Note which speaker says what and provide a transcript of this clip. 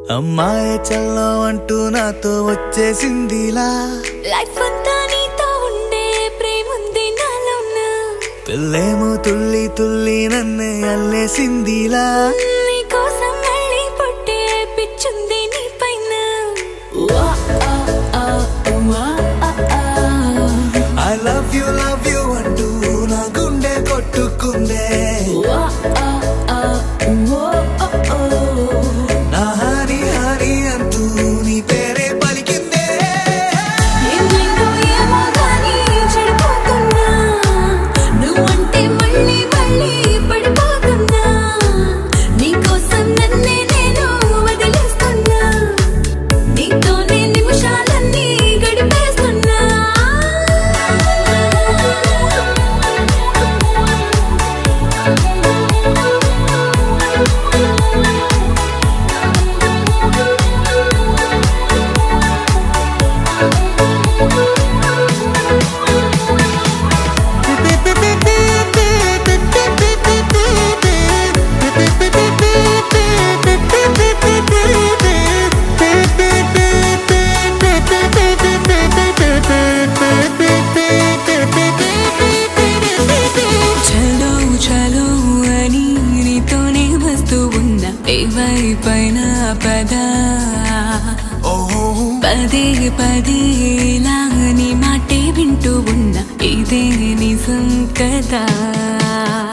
Speaker 1: అమ్మాయి చల్లో అంటూ నాతో వచ్చేసిందిలా
Speaker 2: లైఫ్ అంతా నీతో ఉండే ప్రేముంది నాలోన
Speaker 1: పిల్లేమో తుల్లి తుల్లి నన్నే అల్లేసిందిలా
Speaker 2: నీ కోసం మళ్ళీ పుట్టే పిచ్చుంది నీ పైన వా, ఆ, ఆ, వా, ఆ, ఆ.
Speaker 1: I love you love you అంటూ నా గుండె కొట్టుకుందే
Speaker 2: వా, ఆ, ఆ, వో, ఓ, ఓ.
Speaker 1: నా హరి హరి అంటూ నీ పేరే పలికిందే
Speaker 2: ఏమైందో ఏమో గానీ చెడిపోతున్నా. నువ్వంటే మళ్ళీ మళ్ళీ పడిపోతున్నా. నీకోసం నన్నే నేను వదిలేస్తున్నా. నీతోనే నిమిషాలన్నీ గడిపేస్తున్నా.
Speaker 3: చలో చలో అని నీతోనే వస్తూ ఉన్నా ఏవైపైన పద
Speaker 1: ఓహో
Speaker 3: పదే పదే ఇలా నీ మాటే వింటూ ఉన్నా ఇదే నిజం కదా